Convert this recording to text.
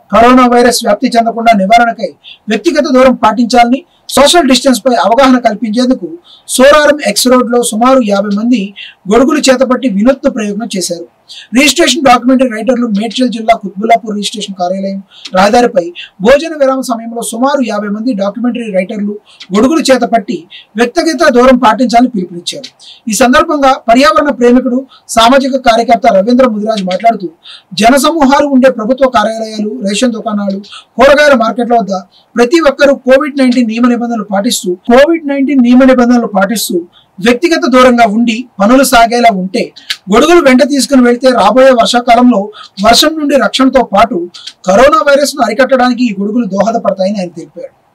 corona virus వ్యాప్తి చెందకుండా నివారణకై వ్యక్తిగత దూరం పాటించాలని సోషల్ డిస్టెన్స్ పై అవగాహన కల్పించేందుకు సోరారం ఎక్స్ రోడ్ లో సుమారు యాభై మంది గొడుగులు చేతపట్టి వినూత్న ప్రయోగం చేశారు రిజిస్ట్రేషన్ డాక్యుమెంటరీ రైటర్లు మేడ్చల్ జిల్లా కుత్బుల్లాపూర్ రిజిస్ట్రేషన్ కార్యాలయం రహదారిపై భోజన విరామ సమయంలో సుమారు యాభై మంది డాక్యుమెంటరీ రైటర్లు గొడుగులు చేతపట్టి వ్యక్తిగత దూరం పాటించాలని పిలుపునిచ్చారు ఈ సందర్భంగా పర్యావరణ ప్రేమికుడు సామాజిక కార్యకర్త రవీంద్ర ముదిరాజ్ మాట్లాడుతూ జనసమూహాలు ఉండే ప్రభుత్వ కార్యాలయాలు రేషన్ దుకాణాలు కూరగాయల మార్కెట్ల వద్ద ప్రతి ఒక్కరూ కోవిడ్ నైన్టీన్ నియమ నిబంధనలు పాటిస్తూ కోవిడ్ నైన్టీన్ నియమ నిబంధనలు పాటిస్తూ వ్యక్తిగత దూరంగా ఉండి పనులు సాగేలా ఉంటే గొడుగులు వెంట తీసుకుని వెళ్తే రాబోయే వర్షాకాలంలో వర్షం నుండి రక్షణతో పాటు కరోనా వైరస్ ను అరికట్టడానికి ఈ గొడుగులు దోహదపడతాయని ఆయన తెలిపారు